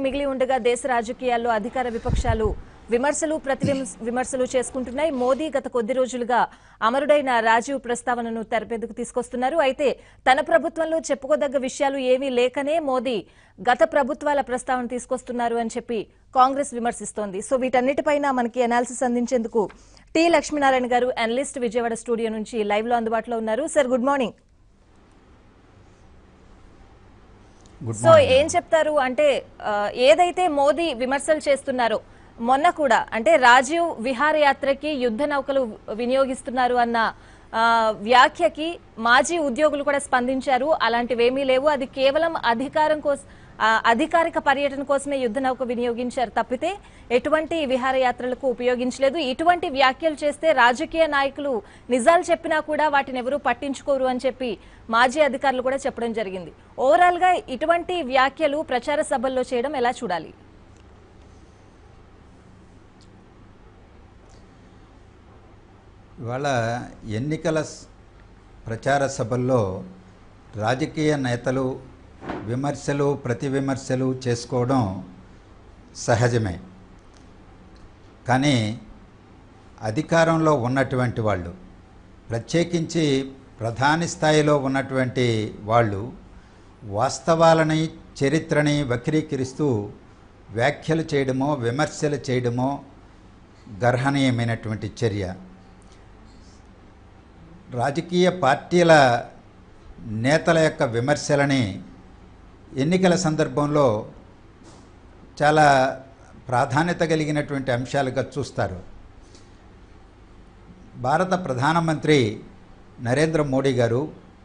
మిగిలి ఉండగా దేశ రాజకీయాల్లో అధికార విపక్షాలు విమర్శలు ప్రతి విమర్శ- విమర్శలు చేసుకుంటున్నాయి మోదీ గత కొద్ది రోజులుగా అమరుడైన రాజీవ్ ప్రస్తావనను తెరపేందుకు తీసుకొస్తున్నారు అయితే తన ప్రభుత్వంలో చెప్పుకోదగ్గ విషయాలు ఏమీ లేకనే మోదీ గత ప్రభుత్వాల ప్రస్తావన తీసుకొస్తున్నారు అని చెప్పి కాంగ్రెస్ విమర్శిస్తోంది సో వీటన్నిటిపైన మనకి అనాలిసిస్ అందించేందుకు టి లక్ష్మీనారాయణ గారు అనలిస్ట్ విజయవాడ స్టూడియో నుంచి లైవ్ లో అందుబాటులో ఉన్నారు sir good morning good so ఏం చెప్తారు అంటే ఆ, ఏదైతే మోదీ విమర్శలు చేస్తున్నారో మొన్న కూడా అంటే రాజీవ్ విహారయాత్రకి యుద్ధ నౌకలు వినియోగిస్తున్నారు అన్న ఆ, వ్యాఖ్యకి మాజీ ఉద్యోగులు కూడా స్పందించారు అలాంటివేమీ లేవు అది కేవలం అధికారం కోసం ఆ, అధికారిక పర్యటన కోసమే యుద్ధ నౌక వినియోగించారు తప్పితే ఎటువంటి విహారయాత్రలకు ఉపయోగించలేదు ఇటువంటి వ్యాఖ్యలు చేస్తే రాజకీయ నాయకులు నిజాలు చెప్పినా కూడా వాటిని ఎవరూ పట్టించుకోరు అని చెప్పి మాజీ అధికారులు కూడా చెప్పడం జరిగింది ఓవరాల్ గా ఇటువంటి వ్యాఖ్యలు ప్రచార సభల్లో చేయడం ఎలా చూడాలి ఇవాళ ఎన్నికల స్- ప్రచార సభల్లో రాజకీయ నేతలు విమర్శలు ప్రతి విమర్శలు చేసుకోవడం సహజమే కానీ అధికారంలో ఉన్నటువంటి వాళ్ళు ప్రత్యేకించి ప్రధాని స్థాయిలో ఉన్నటువంటి వాళ్ళు వాస్తవాలని చరిత్రని వక్రీకరిస్తూ వ్యాఖ్యలు చేయడమో విమర్శలు చేయడమో గర్హనీయమైనటువంటి చర్య రాజకీయ పార్టీల నేతల యొక్క విమర్శలని ఎన్నికల సందర్భంలో చాలా ప్రాధాన్యత కలిగినటువంటి అంశాలుగా చూస్తారు భారత ప్రధానమంత్రి నరేంద్ర మోడీ గారు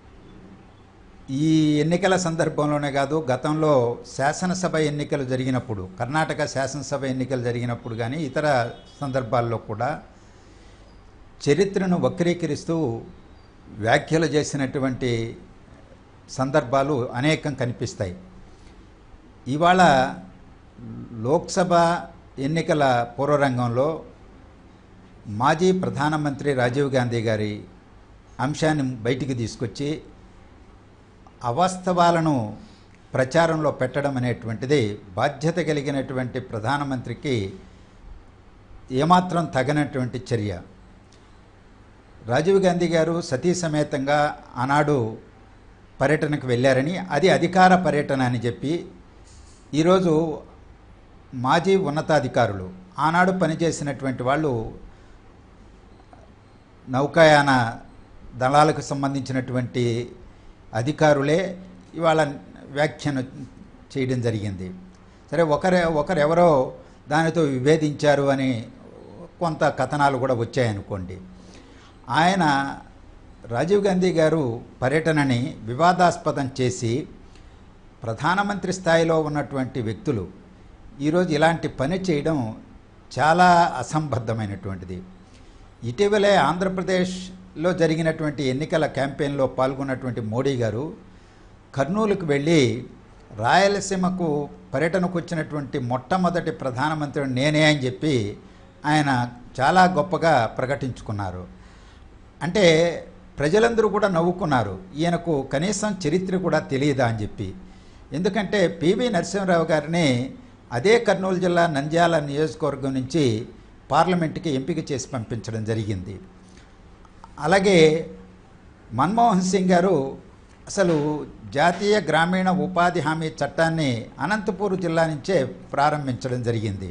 ఈ ఎన్నికల సందర్భంలోనే కాదు గతంలో శాసనసభ ఎన్నికలు జరిగినప్పుడు కర్ణాటక శాసనసభ ఎన్నికలు జరిగినప్పుడు కానీ ఇతర సందర్భాల్లో కూడా చరిత్రను వక్రీకరిస్తూ వ్యాఖ్యలు చేసినటువంటి సందర్భాలు అనేకం కనిపిస్తాయి ఇవాళ లోక్సభ ఎన్నికల పూర్వరంగంలో మాజీ ప్రధానమంత్రి రాజీవ్ గాంధీ గారి అంశాన్ని బయటికి తీసుకొచ్చి అవాస్తవాలను ప్రచారంలో పెట్టడం అనేటువంటిది బాధ్యత కలిగినటువంటి ప్రధానమంత్రికి ఏమాత్రం తగనటువంటి చర్య రాజీవ్ గాంధీ గారు సతీ సమేతంగా ఆనాడు పర్యటనకు వెళ్ళారని అది అధికార పర్యటన అని చెప్పి ఈరోజు మాజీ ఉన్నతాధికారులు ఆనాడు పనిచేసినటువంటి వాళ్ళు నౌకాయాన దళాలకు సంబంధించినటువంటి అధికారులే ఇవాళ వ్యాఖ్యానం చేయడం జరిగింది సరే ఒకరే ఒకరెవరో దానితో విభేదించారు అని కొంత కథనాలు కూడా వచ్చాయనుకోండి ఆయన రాజీవ్ గాంధీ గారు పర్యటనని వివాదాస్పదం చేసి ప్రధానమంత్రి స్థాయిలో ఉన్నటువంటి వ్యక్తులు ఈరోజు ఇలాంటి పని చేయడం చాలా అసంబద్ధమైనటువంటిది ఇటీవలే ఆంధ్రప్రదేశ్లో జరిగినటువంటి ఎన్నికల క్యాంపెయిన్లో పాల్గొన్నటువంటి మోడీ గారు కర్నూలుకు వెళ్ళి రాయలసీమకు పర్యటనకు వచ్చినటువంటి మొట్టమొదటి ప్రధానమంత్రి నేనే అని చెప్పి ఆయన చాలా గొప్పగా ప్రకటించుకున్నారు అంటే ప్రజలందరూ కూడా నవ్వుకున్నారు ఈయనకు కనీసం చరిత్ర కూడా తెలియదా అని చెప్పి ఎందుకంటే పివి నరసింహరావు గారిని అదే కర్నూలు జిల్లా నంద్యాల నియోజకవర్గం నుంచి పార్లమెంటుకి ఎంపిక చేసి పంపించడం జరిగింది అలాగే మన్మోహన్ సింగ్ గారు అసలు జాతీయ గ్రామీణ ఉపాధి హామీ చట్టాన్ని అనంతపూర్ జిల్లా నుంచే ప్రారంభించడం జరిగింది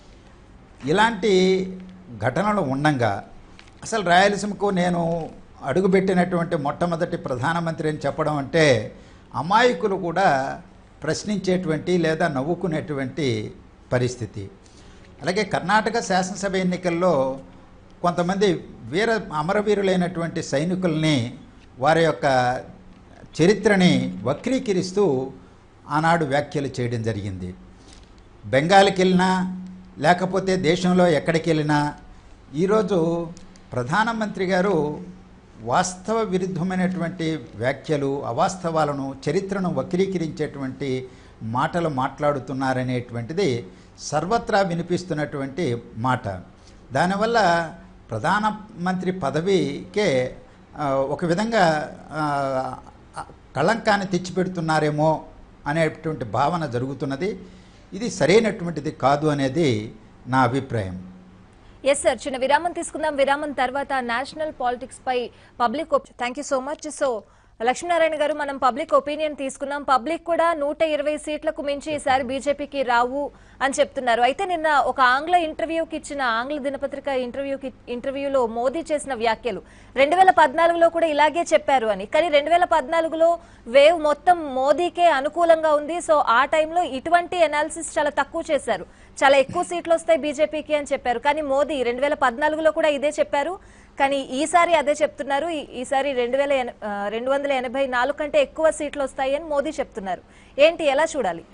ఇలాంటి ఘటనలు ఉండంగా అసలు రాయలసీమకు నేను అడుగుపెట్టినటువంటి మొట్టమొదటి ప్రధానమంత్రి అని చెప్పడం అంటే అమాయకులు కూడా ప్రశ్నించేటువంటి లేదా నవ్వుకునేటువంటి పరిస్థితి అలాగే కర్ణాటక శాసనసభ ఎన్నికల్లో కొంతమంది వీర అమరవీరులైనటువంటి సైనికుల్ని వారి యొక్క చరిత్రని వక్రీకరిస్తూ ఆనాడు వ్యాఖ్యలు చేయడం జరిగింది బెంగాల్కి వెళ్ళినా లేకపోతే దేశంలో ఎక్కడికి వెళ్ళినా ఈరోజు ప్రధానమంత్రి గారు వాస్తవ విరుద్ధమైనటువంటి వ్యాఖ్యలు అవాస్తవాలను చరిత్రను వక్రీకరించేటువంటి మాటలు మాట్లాడుతున్నారనేటువంటిది సర్వత్రా వినిపిస్తున్నటువంటి మాట దానివల్ల ప్రధానమంత్రి పదవికే ఆ, ఒక విధంగా ఆ, కళంకాన్ని తెచ్చిపెడుతున్నారేమో అనేటువంటి భావన జరుగుతున్నది ఇది సరైనటువంటిది కాదు అనేది నా అభిప్రాయం ఎస్ సార్ చిన్న విరామం తీసుకుందాం విరామం తర్వాత నేషనల్ పాలిటిక్స్ పై public thank you so much so Lakshminarayana గారు మనం పబ్లిక్ ఒపీనియన్ తీసుకున్నాం పబ్లిక్ కూడా నూట ఇరవై సీట్లకు మించి ఈసారి బీజేపీకి రావు అని చెప్తున్నారు అయితే నిన్న ఒక ఆంగ్ల ఇంటర్వ్యూకి ఇచ్చిన ఆంగ్ల దినపత్రిక ఇంటర్వ్యూకి ఇంటర్వ్యూలో మోదీ చేసిన వ్యాఖ్యలు రెండు వేల పద్నాలుగులో కూడా ఇలాగే చెప్పారు అని కానీ రెండు వేల పద్నాలుగులో వేవ్ మొత్తం మోదీకే అనుకూలంగా ఉంది సో ఆ టైంలో ఇటువంటి ఎనాలిసిస్ చాలా తక్కువ చేశారు చాలా ఎక్కువ సీట్లు వస్తాయి బీజేపీకి అని చెప్పారు కానీ మోదీ రెండు వేల పద్నాలుగులో కూడా ఇదే చెప్పారు కానీ ఈసారి అదే చెప్తున్నారు ఈ- ఈసారి రెండు వేల ఎన- ఆ, రెండు వందల ఎనభై నాలుగు కంటే ఎక్కువ సీట్లు వస్తాయి అని మోదీ చెప్తున్నారు ఏంటి ఎలా చూడాలి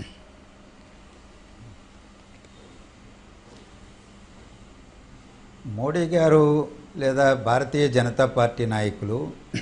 మోడీ గారు లేదా భారతీయ జనతా పార్టీ నాయకులు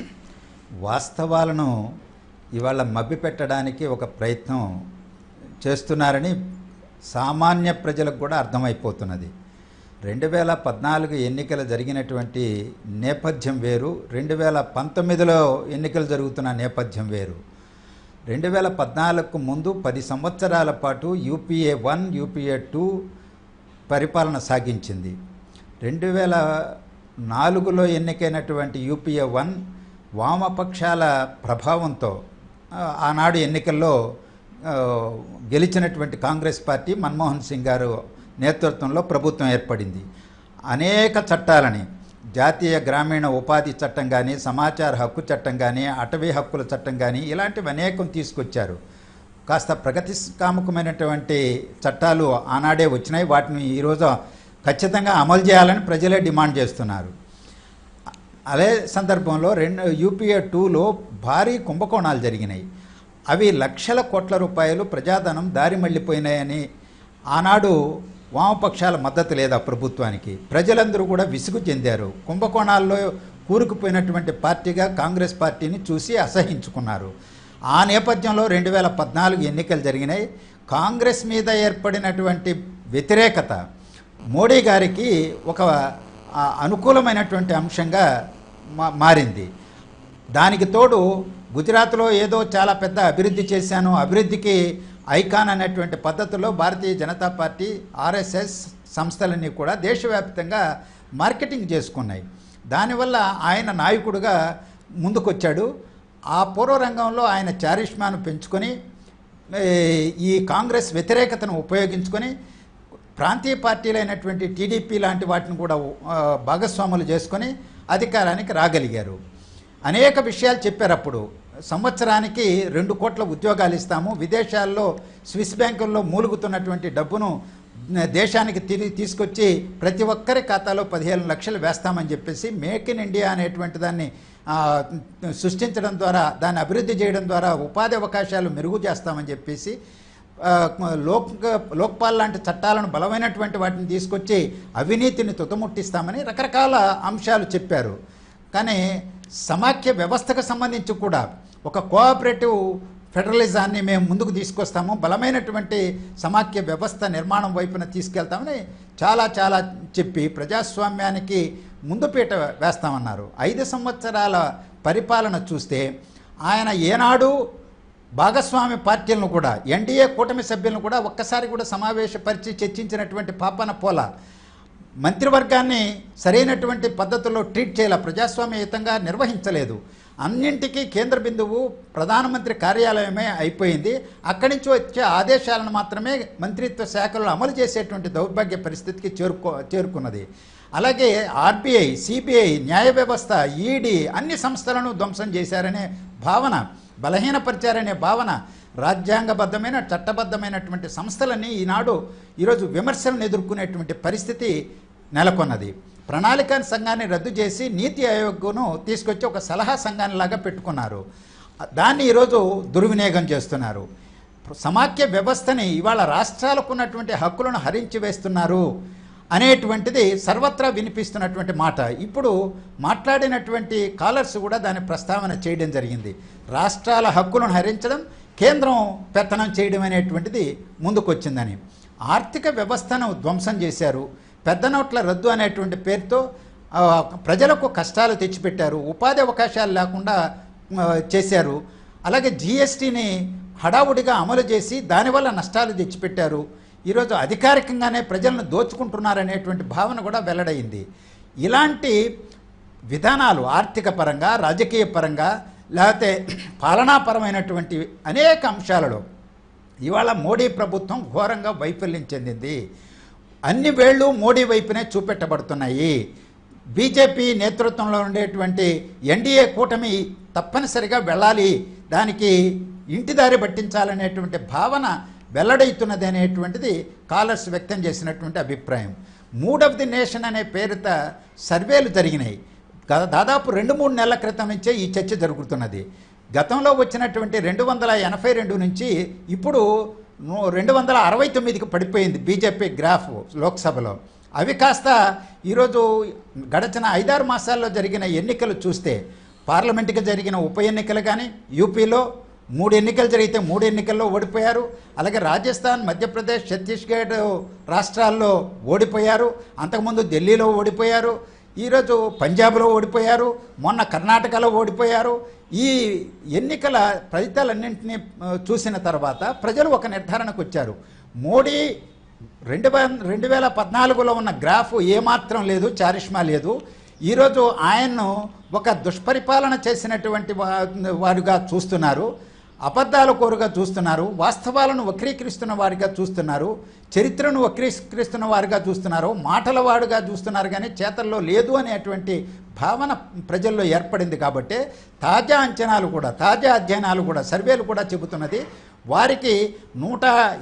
వాస్తవాలను ఇవాళ మభ్యపెట్టడానికి ఒక ప్రయత్నం చేస్తున్నారని సామాన్య ప్రజలకు కూడా అర్థమైపోతున్నది రెండు వేల పద్నాలుగు ఎన్నికలు జరిగినటువంటి నేపథ్యం వేరు రెండు వేల పంతొమ్మిదిలో ఎన్నికలు జరుగుతున్న నేపథ్యం వేరు రెండు వేల పద్నాలుగుకు ముందు పది సంవత్సరాల పాటు యూపీఏ వన్ యూపీఏ టూ పరిపాలన సాగించింది రెండు వేల నాలుగులో ఎన్నికైనటువంటి యూపీఏ వన్ వామపక్షాల ప్రభావంతో ఆ, ఆనాడు ఎన్నికల్లో ఆ, గెలిచినటువంటి కాంగ్రెస్ పార్టీ మన్మోహన్ సింగ్ గారు నేతృత్వంలో ప్రభుత్వం ఏర్పడింది అనేక చట్టాలని జాతీయ గ్రామీణ ఉపాధి చట్టం కానీ సమాచార హక్కు చట్టం కానీ అటవీ హక్కుల చట్టం కానీ ఇలాంటివి అనేకం తీసుకొచ్చారు కాస్త ప్రగతికామకమైనటువంటి చట్టాలు ఆనాడే వచ్చినాయి వాటిని ఈరోజు ఖచ్చితంగా అమలు చేయాలని ప్రజలే డిమాండ్ చేస్తున్నారు అదే సందర్భంలో రెండు యూపీఏ టూలో భారీ కుంభకోణాలు జరిగినాయి అవి లక్షల కోట్ల రూపాయలు ప్రజాధనం దారి మళ్ళిపోయినాయని ఆనాడు వామపక్షాల మద్దతు లేదా ప్రభుత్వానికి ప్రజలందరూ కూడా విసుగు చెందారు కుంభకోణాల్లో కూరుకుపోయినటువంటి పార్టీగా కాంగ్రెస్ పార్టీని చూసి అసహించుకున్నారు ఆ నేపథ్యంలో రెండు వేల పద్నాలుగు ఎన్నికలు జరిగినాయి కాంగ్రెస్ మీద ఏర్పడినటువంటి వ్యతిరేకత మోడీ గారికి ఒక ఆ, అనుకూలమైనటువంటి అంశంగా మా- మారింది దానికి తోడు గుజరాత్లో ఏదో చాలా పెద్ద అభివృద్ధి చేశాను అభివృద్ధికి ఐకాన్ అనేటువంటి పద్ధతిలో భారతీయ జనతా పార్టీ ఆర్ఎస్ఎస్ సంస్థలన్నీ కూడా దేశవ్యాప్తంగా మార్కెటింగ్ చేసుకున్నాయి దానివల్ల ఆయన నాయకుడుగా ముందుకొచ్చాడు ఆ పూర్వరంగంలో ఆయన చారిష్మాను పెంచుకొని ఏ, ఈ కాంగ్రెస్ వ్యతిరేకతను ఉపయోగించుకొని ప్రాంతీయ పార్టీలైనటువంటి టీడీపీ లాంటి వాటిని కూడా ఆ, భాగస్వాములు చేసుకొని అధికారానికి రాగలిగారు అనేక విషయాలు చెప్పారు అప్పుడు సంవత్సరానికి రెండు కోట్ల ఉద్యోగాలు ఇస్తాము విదేశాల్లో స్విస్ బ్యాంకుల్లో మూలుగుతున్నటువంటి డబ్బును న- దేశానికి తిరిగి తీసుకొచ్చి ప్రతి ఒక్కరి ఖాతాలో పదిహేను లక్షలు వేస్తామని చెప్పేసి మేక్ ఇన్ ఇండియా అనేటువంటి దాన్ని ఆ, సృష్టించడం ద్వారా దాన్ని అభివృద్ధి చేయడం ద్వారా ఉపాధి అవకాశాలు మెరుగు చేస్తామని చెప్పేసి ఆ, లోక్ లోక్పాల్ లాంటి చట్టాలను బలమైనటువంటి వాటిని తీసుకొచ్చి అవినీతిని తుతముట్టిస్తామని రకరకాల అంశాలు చెప్పారు కానీ సమాఖ్య వ్యవస్థకు సంబంధించి కూడా ఒక కోఆపరేటివ్ ఫెడరలిజాన్ని మేము ముందుకు తీసుకొస్తాము బలమైనటువంటి సమాఖ్య వ్యవస్థ నిర్మాణం వైపున తీసుకెళ్తామని చాలా చాలా చెప్పి ప్రజాస్వామ్యానికి ముందు పీట వేస్తామన్నారు ఐదు సంవత్సరాల పరిపాలన చూస్తే ఆయన ఏనాడు భాగస్వామి పార్టీలను కూడా ఎన్డీఏ కూటమి సభ్యులను కూడా ఒక్కసారి కూడా సమావేశపరిచి చర్చించినటువంటి పాపన పోల మంత్రివర్గాన్ని సరైనటువంటి పద్ధతిలో ట్రీట్ చేయాల ప్రజాస్వామ్యయుతంగా నిర్వహించలేదు అన్నింటికీ కేంద్ర బిందువు ప్రధానమంత్రి కార్యాలయమే అయిపోయింది అక్కడి నుంచి వచ్చే ఆదేశాలను మాత్రమే మంత్రిత్వ శాఖలు అమలు చేసేటువంటి దౌర్భాగ్య పరిస్థితికి చేరుకో చేరుకున్నది అలాగే ఆర్బీఐ సిబిఐ న్యాయ వ్యవస్థ ఈడీ అన్ని సంస్థలను ధ్వంసం చేశారనే భావన బలహీనపరిచారనే భావన రాజ్యాంగబద్ధమైన చట్టబద్ధమైనటువంటి సంస్థలన్నీ ఈనాడు ఈరోజు విమర్శలను ఎదుర్కొనేటువంటి పరిస్థితి నెలకొన్నది ప్రణాళిక సంఘాన్ని రద్దు చేసి నీతి ఆయోగ్ను తీసుకొచ్చి ఒక సలహా సంఘాన్ని లాగా పెట్టుకున్నారు దాన్ని ఈరోజు దుర్వినియోగం చేస్తున్నారు సమాఖ్య వ్యవస్థని ఇవాళ రాష్ట్రాలకు ఉన్నటువంటి హక్కులను హరించి వేస్తున్నారు అనేటువంటిది సర్వత్రా వినిపిస్తున్నటువంటి మాట ఇప్పుడు మాట్లాడినటువంటి కాలర్స్ కూడా దాని ప్రస్తావన చేయడం జరిగింది రాష్ట్రాల హక్కులను హరించడం కేంద్రం పెత్తనం చేయడం అనేటువంటిది ముందుకొచ్చిందని ఆర్థిక వ్యవస్థను ధ్వంసం చేశారు పెద్ద నోట్ల రద్దు అనేటువంటి పేరుతో ఆ, ప్రజలకు కష్టాలు తెచ్చిపెట్టారు ఉపాధి అవకాశాలు లేకుండా ఆ, చేశారు అలాగే జిఎస్టీని హడావుడిగా అమలు చేసి దానివల్ల నష్టాలు తెచ్చిపెట్టారు ఈరోజు అధికారికంగానే ప్రజలను దోచుకుంటున్నారనేటువంటి భావన కూడా వెల్లడైంది ఇలాంటి విధానాలు ఆర్థిక పరంగా రాజకీయ పరంగా లేకపోతే పాలనాపరమైనటువంటి అనేక అంశాలలో ఇవాళ మోడీ ప్రభుత్వం ఘోరంగా వైఫల్యం చెందింది అన్ని వేళ్ళు మోడీ వైపునే చూపెట్టబడుతున్నాయి బీజేపీ నేతృత్వంలో ఉండేటువంటి ఎన్డీఏ కూటమి తప్పనిసరిగా వెళ్ళాలి దానికి ఇంటిదారి పట్టించాలనేటువంటి భావన వెల్లడైతున్నది అనేటువంటిది కాలర్స్ వ్యక్తం చేసినటువంటి అభిప్రాయం మూడ్ ఆఫ్ ది నేషన్ అనే పేరుత సర్వేలు జరిగినాయి గత- దాదాపు రెండు మూడు నెలల క్రితం నుంచే ఈ చర్చ జరుగుతున్నది గతంలో వచ్చినటువంటి రెండు వందల ఎనభై రెండు నుంచి ఇప్పుడు ను- రెండు వందల అరవై తొమ్మిదికి పడిపోయింది బీజేపీ గ్రాఫ్ లోక్సభలో అవి కాస్త ఈరోజు గడచిన ఐదారు మాసాల్లో జరిగిన ఎన్నికలు చూస్తే పార్లమెంటుకి జరిగిన ఉప ఎన్నికలు కానీ యూపీలో మూడు ఎన్నికలు జరిగితే మూడు ఎన్నికల్లో ఓడిపోయారు అలాగే రాజస్థాన్ మధ్యప్రదేశ్ ఛత్తీస్గఢ్ రాష్ట్రాల్లో ఓడిపోయారు అంతకుముందు ఢిల్లీలో ఓడిపోయారు ఈరోజు పంజాబ్లో ఓడిపోయారు మొన్న కర్ణాటకలో ఓడిపోయారు ఈ ఎన్నికల ఫలితాలన్నింటినీ ఆ, చూసిన తర్వాత ప్రజలు ఒక నిర్ధారణకు వచ్చారు మోడీ రెండు వే రెండు వేల పద్నాలుగులో ఉన్న గ్రాఫ్ ఏమాత్రం లేదు చారిష్మా లేదు ఈరోజు ఆయన్ను ఒక దుష్పరిపాలన చేసినటువంటి వా- వారుగా చూస్తున్నారు అబద్ధాల కోరుగా చూస్తున్నారు వాస్తవాలను వక్రీకరిస్తున్న వారిగా చూస్తున్నారు చరిత్రను వక్రీకరిస్తున్న వారిగా చూస్తున్నారు మాటల వాడుగా చూస్తున్నారు కానీ చేతల్లో లేదు అనేటువంటి భావన ప్రజల్లో ఏర్పడింది కాబట్టి తాజా అంచనాలు కూడా తాజా అధ్యయనాలు కూడా సర్వేలు కూడా చెబుతున్నది వారికి నూట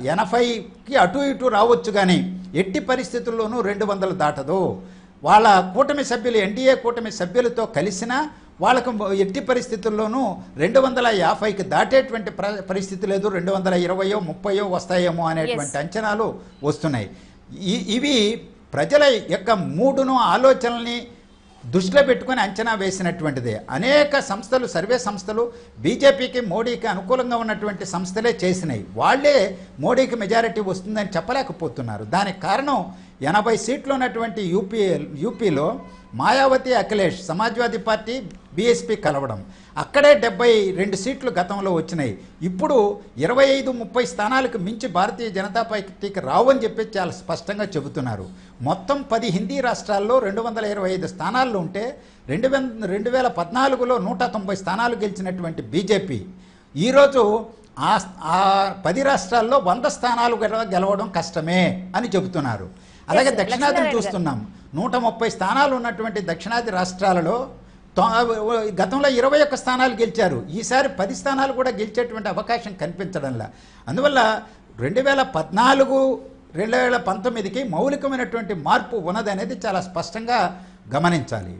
ఎనభైకి అటు ఇటు రావచ్చు కానీ ఎట్టి పరిస్థితుల్లోనూ రెండు వందలు దాటదు వాళ్ళ కూటమి సభ్యులు ఎన్డీఏ కూటమి సభ్యులతో కలిసినా వాళ్ళకు ఎట్టి పరిస్థితుల్లోనూ రెండు వందల యాభైకి దాటేటువంటి ప్ర పరిస్థితి లేదు రెండు వందల ఇరవయో ముప్పయో వస్తాయేమో అనేటువంటి అంచనాలు వస్తున్నాయి ఈ- ఇవి ప్రజల యొక్క మూడును ఆలోచనల్ని దృష్టిలో పెట్టుకొని అంచనా వేసినటువంటిదే అనేక సంస్థలు సర్వే సంస్థలు బీజేపీకి మోడీకి అనుకూలంగా ఉన్నటువంటి సంస్థలే చేసినాయి వాళ్ళే మోడీకి మెజారిటీ వస్తుందని చెప్పలేకపోతున్నారు దానికి కారణం ఎనభై సీట్లు ఉన్నటువంటి యూపీ యూపీలో మాయావతి అఖిలేష్ సమాజ్వాదీ పార్టీ బీఎస్పీ కలవడం అక్కడే డెబ్బై రెండు సీట్లు గతంలో వచ్చినాయి ఇప్పుడు ఇరవై ఐదు ముప్పై స్థానాలకు మించి భారతీయ జనతా పార్టీకి రావని చెప్పి చాలా స్పష్టంగా చెబుతున్నారు మొత్తం పది హిందీ రాష్ట్రాల్లో రెండు వందల ఇరవై ఐదు స్థానాలు ఉంటే రెండు వేల రెండు వేల పద్నాలుగులో నూట తొంభై స్థానాలు గెలిచినటువంటి బీజేపీ ఈరోజు ఆ ఆ పది రాష్ట్రాల్లో వంద స్థానాలు గెల- గెలవడం కష్టమే అని చెబుతున్నారు అలాగే Yes, దక్షిణాదిని లక్ష్మీనారాయణ గారు. చూస్తున్నాం నూట ముప్పై స్థానాలు ఉన్నటువంటి దక్షిణాది రాష్ట్రాలలో తొ- గతంలో ఇరవై ఒక్క స్థానాలు గెలిచారు ఈసారి పది స్థానాలు కూడా గెలిచేటువంటి అవకాశం కనిపించడంలా అందువల్ల రెండు వేల పద్నాలుగు రెండు వేల పంతొమ్మిదికి మౌలికమైనటువంటి మార్పు ఉన్నదనేది చాలా స్పష్టంగా గమనించాలి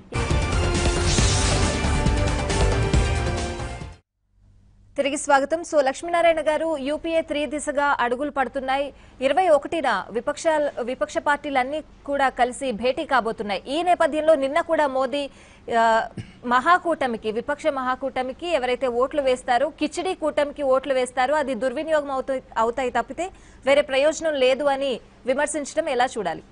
తిరిగి స్వాగతం సో లక్ష్మీనారాయణ గారు యూపీఏ త్రీ దిశగా అడుగులు పడుతున్నాయి ఇరవై ఒకటిన విపక్ష విపక్ష పార్టీలన్నీ కూడా కలిసి భేటీ కాబోతున్నాయి ఈ నేపథ్యంలో నిన్న కూడా మోదీ ఆ, మహాకూటమికి విపక్ష మహాకూటమికి ఎవరైతే ఓట్లు వేస్తారో కిచిడి కూటమికి ఓట్లు వేస్తారో అది దుర్వినియోగం అవుతాయి అవుతాయి తప్పితే వేరే ప్రయోజనం లేదు అని విమర్శించడం ఎలా చూడాలి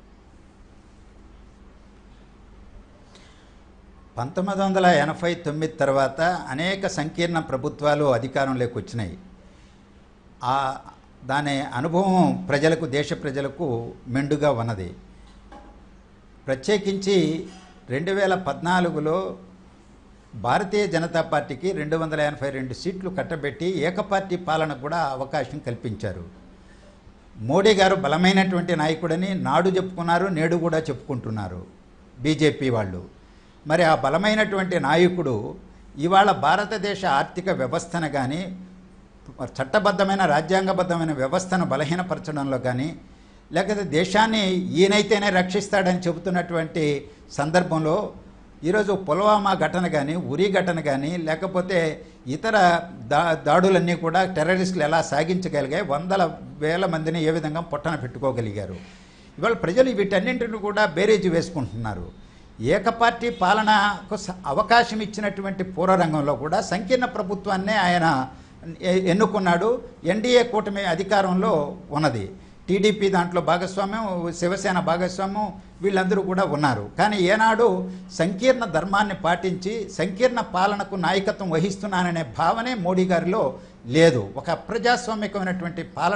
పంతొమ్మిది వందల ఎనభై తొమ్మిది తర్వాత అనేక సంకీర్ణ ప్రభుత్వాలు అధికారంలోకి వచ్చినాయి ఆ దాని అనుభవం ప్రజలకు దేశ ప్రజలకు మెండుగా ఉన్నది ప్రత్యేకించి రెండు వేల పద్నాలుగులో భారతీయ జనతా పార్టీకి రెండు వందల ఎనభై రెండు సీట్లు కట్టబెట్టి ఏకపార్టీ పాలనకు కూడా అవకాశం కల్పించారు మోడీ గారు బలమైనటువంటి నాయకుడని నాడు చెప్పుకున్నారు నేడు కూడా చెప్పుకుంటున్నారు బీజేపీ వాళ్ళు మరి ఆ బలమైనటువంటి నాయకుడు ఇవాళ భారతదేశ ఆర్థిక వ్యవస్థను కానీ చట్టబద్ధమైన రాజ్యాంగబద్ధమైన వ్యవస్థను బలహీనపరచడంలో కానీ లేకపోతే దేశాన్ని ఈయనైతేనే రక్షిస్తాడని చెబుతున్నటువంటి సందర్భంలో ఈరోజు పుల్వామా ఘటన కానీ ఉరి ఘటన కానీ లేకపోతే ఇతర దా దాడులన్నీ కూడా టెర్రరిస్టులు ఎలా సాగించగలిగాయి వందల వేల మందిని ఏ విధంగా పొట్టన పెట్టుకోగలిగారు ఇవాళ ప్రజలు వీటన్నింటిని కూడా బేరేజ్ వేసుకుంటున్నారు ఏకపార్టీ పాలనకు స- అవకాశం ఇచ్చినటువంటి పూర్వరంగంలో కూడా సంకీర్ణ ప్రభుత్వాన్నే ఆయన ఎ- ఎన్నుకున్నాడు ఎన్డీఏ కూటమి అధికారంలో ఉన్నది టీడీపీ దాంట్లో భాగస్వామ్యం శివసేన భాగస్వామ్యం వీళ్ళందరూ కూడా ఉన్నారు కానీ ఏనాడు సంకీర్ణ ధర్మాన్ని పాటించి సంకీర్ణ పాలనకు నాయకత్వం వహిస్తున్నాననే భావనే మోడీ గారిలో లేదు ఒక అప్రజాస్వామికమైనటువంటి పాలన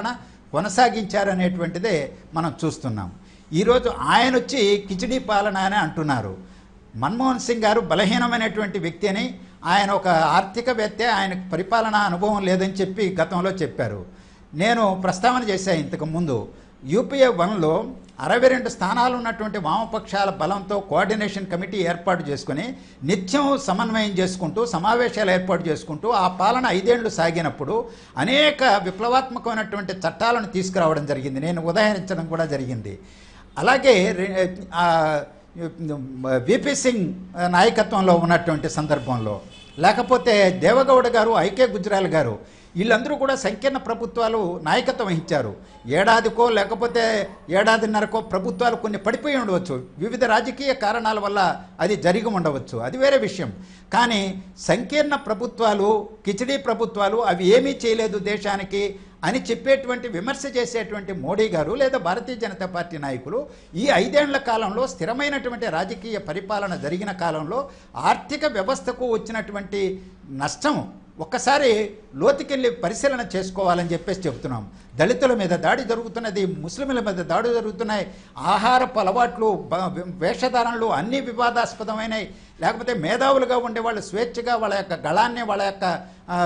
కొనసాగించారనేటువంటిదే మనం చూస్తున్నాం ఈరోజు ఆయన వచ్చి కిచిడీ పాలన అని అంటున్నారు మన్మోహన్ సింగ్ గారు బలహీనమైనటువంటి వ్యక్తి అని ఆయన ఒక ఆర్థికవేత్త ఆయనకు పరిపాలనా అనుభవం లేదని చెప్పి గతంలో చెప్పారు నేను ప్రస్తావన చేశాను ఇంతకు ముందు యూపీఏ వన్లో అరవై రెండు స్థానాలు ఉన్నటువంటి వామపక్షాల బలంతో కోఆర్డినేషన్ కమిటీ ఏర్పాటు చేసుకుని నిత్యం సమన్వయం చేసుకుంటూ సమావేశాలు ఏర్పాటు చేసుకుంటూ ఆ పాలన ఐదేళ్లు సాగినప్పుడు అనేక విప్లవాత్మకమైనటువంటి చట్టాలను తీసుకురావడం జరిగింది నేను ఉదాహరించడం కూడా జరిగింది అలాగే రె- ఆ, విపి సింగ్ నాయకత్వంలో ఉన్నటువంటి సందర్భంలో లేకపోతే దేవగౌడ గారు ఐకే గుజరాల్ గారు వీళ్ళందరూ కూడా సంకీర్ణ ప్రభుత్వాలు నాయకత్వం వహించారు ఏడాదికో లేకపోతే ఏడాదిన్నరకో ప్రభుత్వాలు కొన్ని పడిపోయి ఉండవచ్చు వివిధ రాజకీయ కారణాల వల్ల అది జరిగి ఉండవచ్చు అది వేరే విషయం కానీ సంకీర్ణ ప్రభుత్వాలు కిచిడీ ప్రభుత్వాలు అవి ఏమీ చేయలేదు దేశానికి అని చెప్పేటువంటి విమర్శ చేసేటువంటి మోడీ గారు లేదా భారతీయ జనతా పార్టీ నాయకులు ఈ ఐదేళ్ల కాలంలో స్థిరమైనటువంటి రాజకీయ పరిపాలన జరిగిన కాలంలో ఆర్థిక వ్యవస్థకు వచ్చినటువంటి నష్టం ఒక్కసారి లోతుకెళ్ళి పరిశీలన చేసుకోవాలని చెప్పేసి చెబుతున్నాం దళితుల మీద దాడి జరుగుతున్నది ముస్లింల మీద దాడి జరుగుతున్నాయి ఆహారపు అలవాట్లు బ- వేషధారణలు అన్ని వివాదాస్పదమైనవి లేకపోతే మేధావులుగా ఉండే వాళ్ళు స్వేచ్ఛగా వాళ్ళ యొక్క గళాన్ని వాళ్ళ యొక్క ఆ,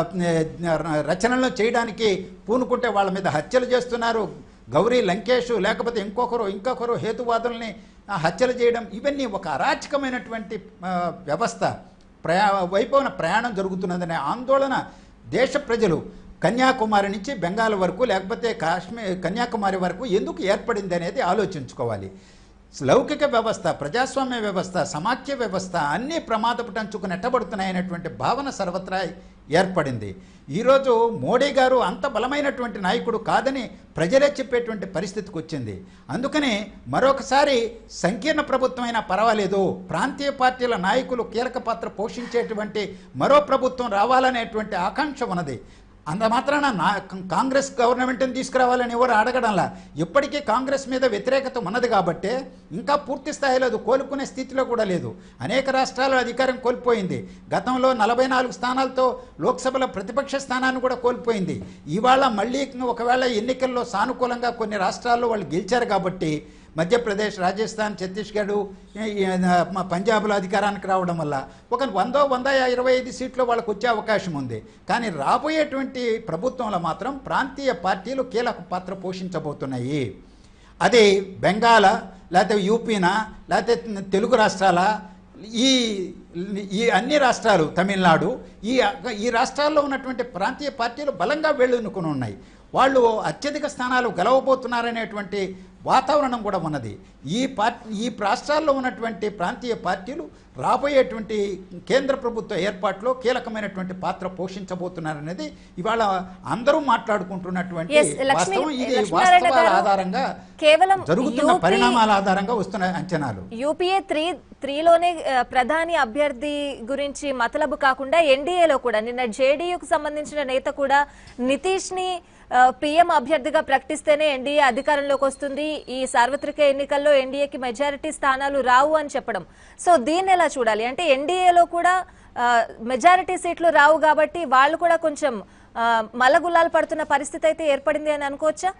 రచనలను చేయడానికి పూనుకుంటే వాళ్ళ మీద హత్యలు చేస్తున్నారు గౌరీ లంకేష్ లేకపోతే ఇంకొకరు ఇంకొకరు హేతువాదుల్ని ఆ, హత్యలు చేయడం ఇవన్నీ ఒక అరాచకమైనటువంటి ఆ, వ్యవస్థ ప్రయా వైపున ప్రయాణం జరుగుతున్నదనే ఆందోళన దేశ ప్రజలు కన్యాకుమారి నుంచి బెంగాల్ వరకు లేకపోతే కాశ్మీర్ కన్యాకుమారి వరకు ఎందుకు ఏర్పడింది అనేది ఆలోచించుకోవాలి లౌకిక వ్యవస్థ ప్రజాస్వామ్య వ్యవస్థ సమాఖ్య వ్యవస్థ అన్నీ ప్రమాదపు టంచుకు నెట్టబడుతున్నాయనేటువంటి భావన సర్వత్రా ఏర్పడింది ఈరోజు మోడీ గారు అంత బలమైనటువంటి నాయకుడు కాదని ప్రజలే చెప్పేటువంటి పరిస్థితికి వచ్చింది అందుకని మరొకసారి సంకీర్ణ ప్రభుత్వమైనా పర్వాలేదు ప్రాంతీయ పార్టీల నాయకులు కీలక పాత్ర పోషించేటువంటి మరో ప్రభుత్వం రావాలనేటువంటి ఆకాంక్ష ఉన్నది అంత మాత్రాన నా కాంగ్రెస్ గవర్నమెంట్ని తీసుకురావాలని ఎవరు అడగడంలా ఇప్పటికీ కాంగ్రెస్ మీద వ్యతిరేకత ఉన్నది కాబట్టే ఇంకా పూర్తి స్థాయిలో అది కోలుకునే స్థితిలో కూడా లేదు అనేక రాష్ట్రాలు అధికారం కోల్పోయింది గతంలో నలభై నాలుగు స్థానాలతో లోక్సభలో ప్రతిపక్ష స్థానాన్ని కూడా కోల్పోయింది ఇవాళ మళ్ళీ ఒకవేళ ఎన్నికల్లో సానుకూలంగా కొన్ని రాష్ట్రాల్లో వాళ్ళు గెలిచారు కాబట్టి మధ్యప్రదేశ్ రాజస్థాన్ ఛత్తీస్గఢ్ ఈ- ఈ, ఆ, పంజాబ్లో అధికారానికి రావడం వల్ల ఒక వందో వంద ఇరవై ఐదు సీట్లు వాళ్ళకు వచ్చే అవకాశం ఉంది కానీ రాబోయేటువంటి ప్రభుత్వంలో మాత్రం ప్రాంతీయ పార్టీలు కీలక పాత్ర పోషించబోతున్నాయి అది బెంగాల లేకపోతే యూపీనా లేకపోతే తెలుగు రాష్ట్రాల ఈ ఈ అన్ని రాష్ట్రాలు తమిళనాడు ఈ ఈ రాష్ట్రాల్లో ఉన్నటువంటి ప్రాంతీయ పార్టీలు బలంగా వెళ్ళునుకుని ఉన్నాయి వాళ్ళు అత్యధిక స్థానాలు గెలవబోతున్నారనేటువంటి వాతావరణం కూడా ఉన్నది ఈ పార్టీ ఈ రాష్ట్రాల్లో ఉన్నటువంటి ప్రాంతీయ పార్టీలు రాబోయేటువంటి కేంద్ర ప్రభుత్వ ఏర్పాట్లో కీలకమైనటువంటి పాత్ర పోషించబోతున్నారనేది ఇవాళ అందరూ మాట్లాడుకుంటున్నటువంటి Yes, లక్ష్మీ- వాస్తవం ఇది లక్ష్మీనారాయణ వాస్తవాల గారు, ఆధారంగా కేవలం జరుగుతున్న UP పరిణామాల ఆధారంగా వస్తున్న అంచనాలు యూపీఏ త్రీ త్రీలోనే ఆ, ప్రధాని అభ్యర్థి గురించి మతలబు కాకుండా ఎన్డీఏలో కూడా నిన్న జేడీయూకు సంబంధించిన నేత కూడా నితీష్ ని పీఎం అభ్యర్థిగా ప్రకటిస్తేనే ఎన్డీఏ అధికారంలోకి వస్తుంది ఈ సార్వత్రిక ఎన్నికల్లో ఎన్డీఏకి మెజారిటీ స్థానాలు రావు అని చెప్పడం సో దీన్ని ఎలా చూడాలి అంటే ఎన్డీఏలో కూడా మెజారిటీ సీట్లు రావు కాబట్టి వాళ్ళు కూడా కొంచెం ఆ, మల్లగుల్లాలు పడుతున్న పరిస్థితి అయితే ఏర్పడింది అని అనుకోవచ్చా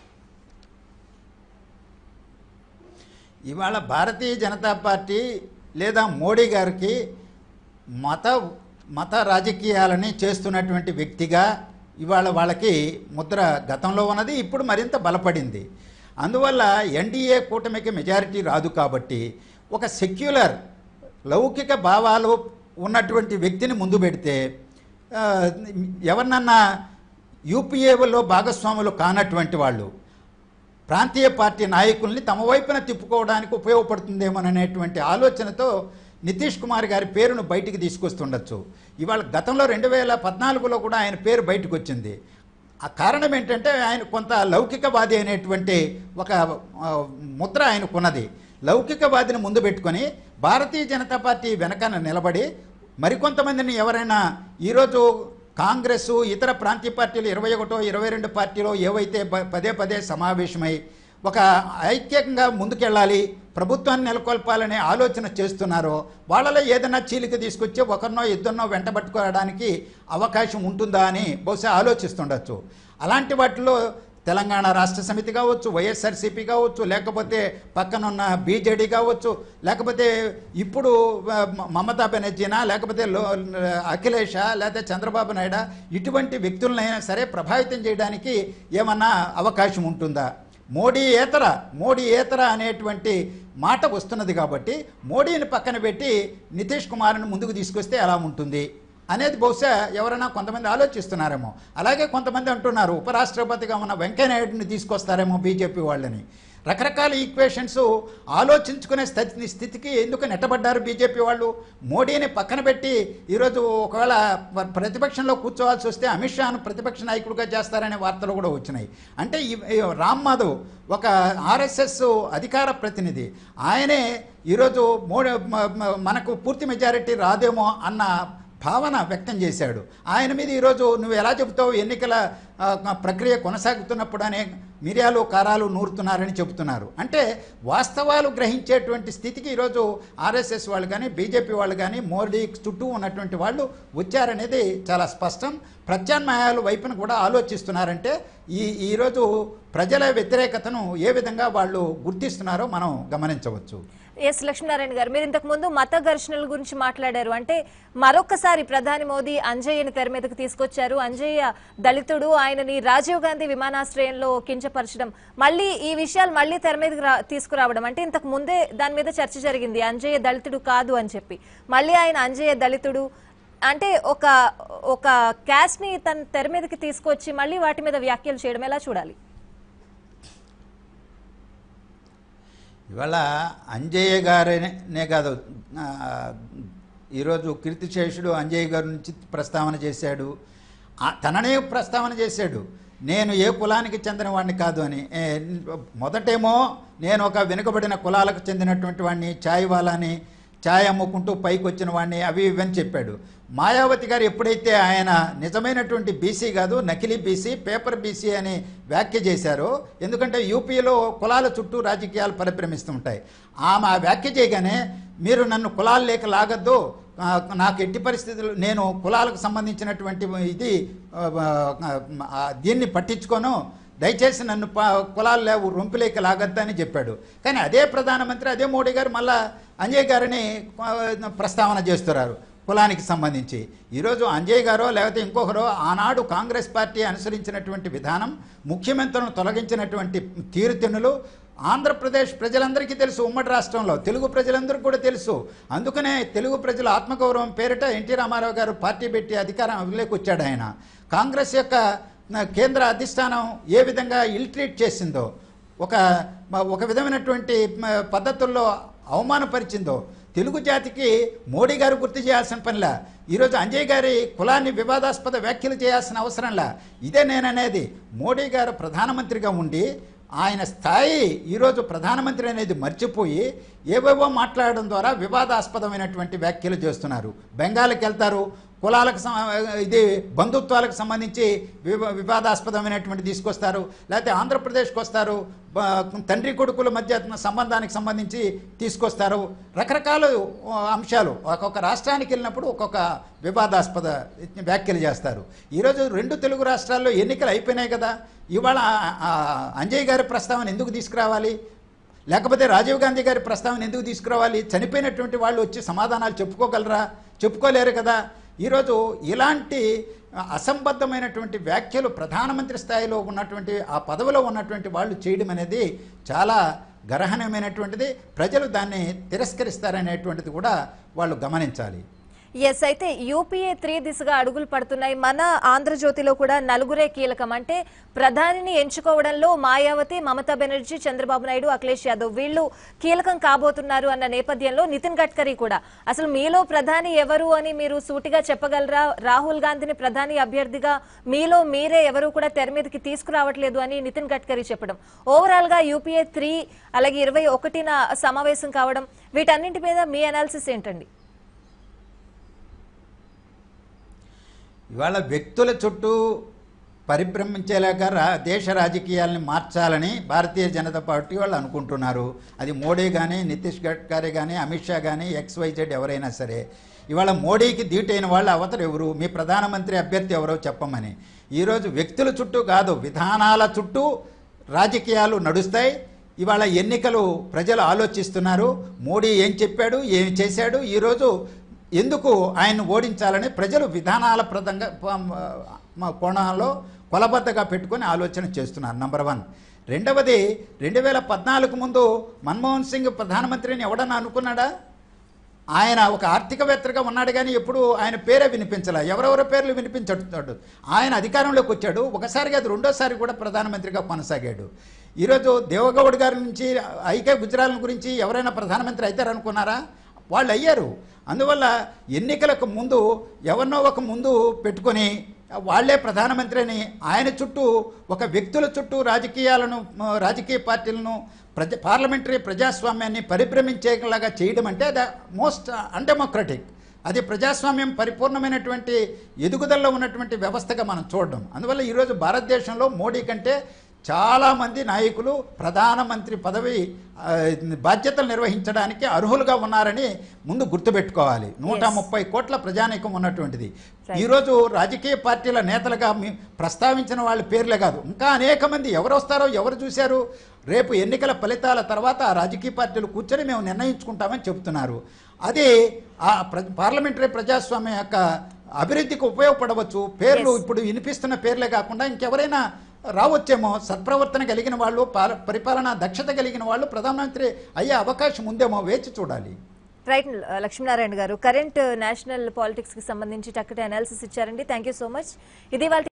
ఇవాళ భారతీయ జనతా పార్టీ లేదా మోడీ గారికి మత మత రాజకీయాలని చేస్తున్నటువంటి వ్యక్తిగా ఇవాళ వాళ్ళకి ముద్ర గతంలో ఉన్నది ఇప్పుడు మరింత బలపడింది అందువల్ల ఎన్డీఏ కూటమికి మెజారిటీ రాదు కాబట్టి ఒక సెక్యులర్ లౌకిక భావాలు ఉన్నటువంటి వ్యక్తిని ముందు పెడితే ఆ, ఎవరినన్నా యూపీఏలో భాగస్వాములు కానటువంటి వాళ్ళు ప్రాంతీయ పార్టీ నాయకుల్ని తమ వైపున తిప్పుకోవడానికి ఉపయోగపడుతుందేమోననేటువంటి ఆలోచనతో నితీష్ కుమార్ గారి పేరును బయటికి తీసుకొస్తుండొచ్చు ఇవాళ గతంలో రెండు వేల పద్నాలుగులో కూడా ఆయన పేరు బయటకు వచ్చింది ఆ కారణం ఏంటంటే ఆయన కొంత లౌకికవాది అనేటువంటి ఒక ఆ, ముద్ర ఆయనకున్నది లౌకికవాదిని ముందు పెట్టుకొని భారతీయ జనతా పార్టీ వెనకాల నిలబడి మరికొంతమందిని ఎవరైనా ఈరోజు కాంగ్రెస్ ఇతర ప్రాంతీయ పార్టీలు ఇరవై ఒకటో ఇరవై రెండు పార్టీలో ఏవైతే ప- పదే పదే సమావేశమై ఒక ఐక్యంగా ముందుకెళ్ళాలి ప్రభుత్వాన్ని నెలకొల్పాలనే ఆలోచన చేస్తున్నారో వాళ్ళలో ఏదైనా చీలిక తీసుకొచ్చి ఒకరినో ఇద్దరినో వెంటబట్టుకోవడానికి అవకాశం ఉంటుందా అని బహుశా ఆలోచిస్తుండొచ్చు అలాంటి వాటిలో తెలంగాణ రాష్ట్ర సమితి కావచ్చు వైఎస్ఆర్సీపీ కావచ్చు లేకపోతే పక్కనున్న బీజేడీ కావచ్చు లేకపోతే ఇప్పుడు ఆ, మ- మమతా బెనర్జీనా లేకపోతే లో అఖిలేష లేకపోతే చంద్రబాబు నాయుడు ఇటువంటి వ్యక్తులనైనా సరే ప్రభావితం చేయడానికి ఏమన్నా అవకాశం ఉంటుందా మోడీ ఏతర మోడీ ఏతర అనేటువంటి మాట వస్తున్నది కాబట్టి మోడీని పక్కన పెట్టి నితీష్ కుమార్ని ముందుకు తీసుకొస్తే ఎలా ఉంటుంది అనేది బహుశా ఎవరైనా కొంతమంది ఆలోచిస్తున్నారేమో అలాగే కొంతమంది అంటున్నారు ఉపరాష్ట్రపతిగా ఉన్న వెంకయ్యనాయుడిని తీసుకొస్తారేమో బీజేపీ వాళ్ళని రకరకాల ఈక్వేషన్స్ ఆలోచించుకునే స్థితి స్థితికి ఎందుకు నెట్టబడ్డారు బీజేపీ వాళ్ళు మోడీని పక్కన పెట్టి ఈరోజు ఒకవేళ ప్ర- ప్రతిపక్షంలో కూర్చోవాల్సి వస్తే అమిత్ షాను ప్రతిపక్ష నాయకుడిగా చేస్తారనే వార్తలు కూడా వచ్చినాయి అంటే ఈ ఈ రామ్ మాధవ్ ఒక ఆర్ఎస్ఎస్ అధికార ప్రతినిధి ఆయనే ఈరోజు మోడీ మ- మ- మనకు పూర్తి మెజారిటీ రాదేమో అన్న భావన వ్యక్తం చేశాడు ఆయన మీద ఈరోజు నువ్వు ఎలా చెబుతావు ఎన్నికల ఆ, ప్రక్రియ కొనసాగుతున్నప్పుడు అనే మిరియాలు కారాలు నూరుతున్నారని చెబుతున్నారు అంటే వాస్తవాలు గ్రహించేటువంటి స్థితికి ఈరోజు ఆర్ఎస్ఎస్ వాళ్ళు కానీ బీజేపీ వాళ్ళు కానీ మోడీ చుట్టూ ఉన్నటువంటి వాళ్ళు వచ్చారనేది చాలా స్పష్టం ప్రత్యామ్నాయాలు వైపున కూడా ఆలోచిస్తున్నారంటే ఈ ఈరోజు ప్రజల వ్యతిరేకతను ఏ విధంగా వాళ్ళు గుర్తిస్తున్నారో మనం గమనించవచ్చు ఎస్ లక్ష్మీనారాయణ గారు మీరు ఇంతకు ముందు మత ఘర్షణల గురించి మాట్లాడారు అంటే మరొకసారి ప్రధాని మోదీ అంజయ్యని తెర మీదకు తీసుకొచ్చారు అంజయ్య దళితుడు ఆయనని రాజీవ్ గాంధీ విమానాశ్రయంలో కించపరచడం మళ్ళీ ఈ విషయాలు మళ్ళీ తెర మీదకి రా- తీసుకురావడం అంటే ఇంతకు ముందే దాని మీద చర్చ జరిగింది అంజయ్య దళితుడు కాదు అని చెప్పి మళ్ళీ ఆయన అంజయ్య దళితుడు అంటే ఒక ఒక క్యాస్ట్ ని తన తెర మీదకి తీసుకొచ్చి మళ్ళీ వాటి మీద వ్యాఖ్యలు చేయడం ఎలా చూడాలి ఇవాళ అంజయ్య గారనే కాదు ఆ, ఈరోజు కీర్తిశేషుడు అంజయ్య గారి నుంచి ప్రస్తావన చేశాడు ఆ, తననే ప్రస్తావన చేశాడు నేను ఏ కులానికి చెందిన వాడిని కాదు అని ఏ, మొదటేమో నేను ఒక వెనుకబడిన కులాలకు చెందినటువంటి వాడిని ఛాయ్ వాలాని ఛాయ్ అమ్ముకుంటూ పైకి వచ్చిన వాడిని అవి ఇవి అని చెప్పాడు మాయావతి గారు ఎప్పుడైతే ఆయన నిజమైనటువంటి బీసీ కాదు నకిలీ బీసీ పేపర్ బీసీ అని వ్యాఖ్య చేశారో ఎందుకంటే యూపీలో కులాల చుట్టూ రాజకీయాలు పరిభ్రమిస్తూ ఉంటాయి ఆమె ఆ వ్యాఖ్య చేయగానే మీరు నన్ను కులాలు లేక లాగద్దు ఆ, నాకు ఎట్టి పరిస్థితులు నేను కులాలకు సంబంధించినటువంటి ఇది ఆ, ఆ, దీన్ని పట్టించుకోను దయచేసి నన్ను ప- కులాలు లేవు రొంపిలేక లాగద్దని చెప్పాడు కానీ అదే ప్రధానమంత్రి అదే మోడీ గారు మళ్ళా అంజయ్ గారిని ఆ, ప్రస్తావన చేస్తున్నారు కులానికి సంబంధించి ఈరోజు అంజయ్ గారో లేకపోతే ఇంకొకరో ఆనాడు కాంగ్రెస్ పార్టీ అనుసరించినటువంటి విధానం ముఖ్యమంత్రులను తొలగించినటువంటి తీరుతెన్నులు ఆంధ్రప్రదేశ్ ప్రజలందరికీ తెలుసు ఉమ్మడి రాష్ట్రంలో తెలుగు ప్రజలందరికీ కూడా తెలుసు అందుకనే తెలుగు ప్రజల ఆత్మగౌరవం పేరిట ఎన్టీ రామారావు గారు పార్టీ పెట్టి అధికారంలోకి వచ్చాడు ఆయన కాంగ్రెస్ యొక్క ఆ, కేంద్ర అధిష్టానం ఏ విధంగా ఇల్ట్రీట్ చేసిందో ఒక ఒక విధమైనటువంటి మ, పద్ధతుల్లో అవమానపరిచిందో తెలుగు జాతికి మోడీ గారు గుర్తు చేయాల్సిన పనిలా ఈరోజు అంజయ్ గారి కులాన్ని వివాదాస్పద వ్యాఖ్యలు చేయాల్సిన అవసరంలా ఇదే నేననేది మోడీ గారు ప్రధానమంత్రిగా ఉండి ఆయన స్థాయి ఈరోజు ప్రధానమంత్రి అనేది మర్చిపోయి ఏవేవో మాట్లాడడం ద్వారా వివాదాస్పదమైనటువంటి వ్యాఖ్యలు చేస్తున్నారు బెంగాల్కి వెళ్తారు కులాలకు సం- ఇది బంధుత్వాలకు సంబంధించి వివ వివాదాస్పదమైనటువంటి తీసుకొస్తారు లేకపోతే ఆంధ్రప్రదేశ్కి వస్తారు బ- తండ్రి కొడుకుల మధ్య సంబంధానికి సంబంధించి తీసుకొస్తారు రకరకాల ఆ, అంశాలు ఒక్కొక్క రాష్ట్రానికి వెళ్ళినప్పుడు ఒక్కొక్క వివాదాస్పద వ్యాఖ్యలు చేస్తారు ఈరోజు రెండు తెలుగు రాష్ట్రాల్లో ఎన్నికలు అయిపోయినాయి కదా ఇవాళ ఆ, ఆ, అంజయ్ గారి ప్రస్తావన ఎందుకు తీసుకురావాలి లేకపోతే రాజీవ్ గాంధీ గారి ప్రస్తావన ఎందుకు తీసుకురావాలి చనిపోయినటువంటి వాళ్ళు వచ్చి సమాధానాలు చెప్పుకోగలరా చెప్పుకోలేరు కదా ఈరోజు ఇలాంటి అసంబద్ధమైనటువంటి వ్యాఖ్యలు ప్రధానమంత్రి స్థాయిలో ఉన్నటువంటి ఆ పదవిలో ఉన్నటువంటి వాళ్ళు చేయడం అనేది చాలా గర్హనమైనటువంటిది ప్రజలు దాన్ని తిరస్కరిస్తారనేటువంటిది కూడా వాళ్ళు గమనించాలి ఎస్ అయితే యూపీఏ త్రీ దిశగా అడుగులు పడుతున్నాయి మన ఆంధ్రజ్యోతిలో కూడా నలుగురే కీలకం అంటే ప్రధానిని ఎంచుకోవడంలో మాయావతి మమతా బెనర్జీ చంద్రబాబు నాయుడు అఖిలేష్ యాదవ్ వీళ్ళు కీలకం కాబోతున్నారు అన్న నేపథ్యంలో నితిన్ గడ్కరీ కూడా అసలు మీలో ప్రధాని ఎవరు అని మీరు సూటిగా చెప్పగలరా రాహుల్ గాంధీని ప్రధాని అభ్యర్థిగా మీలో మీరే ఎవరు కూడా తెర మీదకి తీసుకురావట్లేదు అని నితిన్ గడ్కరీ చెప్పడం ఓవరాల్ గా యూపీఏ త్రీ అలాగే ఇరవై ఒకటిన సమావేశం కావడం వీటన్నింటి మీద మీ అనాలిసిస్ ఏంటండి ఇవాళ వ్యక్తుల చుట్టూ పరిభ్రమించేలాగా రా దేశ రాజకీయాలని మార్చాలని భారతీయ జనతా పార్టీ వాళ్ళు అనుకుంటున్నారు అది మోడీ కానీ నితీష్ గడ్కరీ కానీ అమిత్ షా కానీ ఎక్స్వైజెడ్ ఎవరైనా సరే ఇవాళ మోడీకి ధీటైన వాళ్ళు అవతరు ఎవరు మీ ప్రధానమంత్రి అభ్యర్థి ఎవరో చెప్పమని ఈరోజు వ్యక్తుల చుట్టూ కాదు విధానాల చుట్టూ రాజకీయాలు నడుస్తాయి ఇవాళ ఎన్నికలు ప్రజలు ఆలోచిస్తున్నారు మోడీ ఏం చెప్పాడు ఏం చేశాడు ఈరోజు ఎందుకు ఆయన ఓడించాలని ప్రజలు విధానాల ప్రదంగా మా కోణంలో కొలబద్దగా పెట్టుకొని ఆలోచన చేస్తున్నారు నంబర్ వన్ రెండవది రెండు వేల పద్నాలుగు ముందు మన్మోహన్ సింగ్ ప్రధానమంత్రిని ఎవడన్నా అనుకున్నాడా ఆయన ఒక ఆర్థికవేత్తగా ఉన్నాడు కానీ ఎప్పుడు ఆయన పేరే వినిపించలే ఎవరెవరి పేర్లు వినిపించడు ఆయన అధికారంలోకి వచ్చాడు ఒకసారి కాదు రెండోసారి కూడా ప్రధానమంత్రిగా కొనసాగాడు ఈరోజు దేవగౌడ్ గారి నుంచి ఐకే గుజరాల్ గురించి ఎవరైనా ప్రధానమంత్రి అవుతారనుకున్నారా వాళ్ళు అయ్యారు అందువల్ల ఎన్నికలకు ముందు ఎవరినో ఒక ముందు పెట్టుకొని వాళ్ళే ప్రధానమంత్రి అని ఆయన చుట్టూ ఒక వ్యక్తుల చుట్టూ రాజకీయాలను మ, రాజకీయ పార్టీలను ప్రజ పార్లమెంటరీ ప్రజాస్వామ్యాన్ని పరిభ్రమించేలాగా చేయడం అంటే ద మోస్ట్ అన్డెమోక్రటిక్ అది ప్రజాస్వామ్యం పరిపూర్ణమైనటువంటి ఎదుగుదలలో ఉన్నటువంటి వ్యవస్థగా మనం చూడడం అందువల్ల ఈరోజు భారతదేశంలో మోడీ కంటే చాలామంది నాయకులు ప్రధానమంత్రి పదవి ఆ, బాధ్యతలు నిర్వహించడానికి అర్హులుగా ఉన్నారని ముందు గుర్తుపెట్టుకోవాలి నూట Yes. ముప్పై కోట్ల ప్రజానీకం ఉన్నటువంటిది ఈరోజు రాజకీయ పార్టీల నేతలుగా మీ ప్రస్తావించిన వాళ్ళ పేర్లే కాదు ఇంకా అనేక మంది ఎవరు వస్తారో ఎవరు చూశారు రేపు ఎన్నికల ఫలితాల తర్వాత ఆ రాజకీయ పార్టీలు కూర్చొని మేము నిర్ణయించుకుంటామని చెబుతున్నారు అది ఆ ప్ర పార్లమెంటరీ ప్రజాస్వామ్యం యొక్క అభివృద్ధికి ఉపయోగపడవచ్చు పేర్లు Yes. ఇప్పుడు వినిపిస్తున్న పేర్లే కాకుండా ఇంకెవరైనా రావచ్చేమో సత్ప్రవర్తన కలిగిన వాళ్ళు పాల పరిపాలనా దక్షత కలిగిన వాళ్ళు ప్రధానమంత్రి అయ్యే అవకాశం ఉందేమో వేచి చూడాలి రైట్ లక్ష్మీనారాయణ గారు కరెంట్ నేషనల్ పాలిటిక్స్ కి సంబంధించి చక్కటి అనాలిసిస్ ఇచ్చారండి థ్యాంక్ యూ సో మచ్ ఇది వాళ్ళ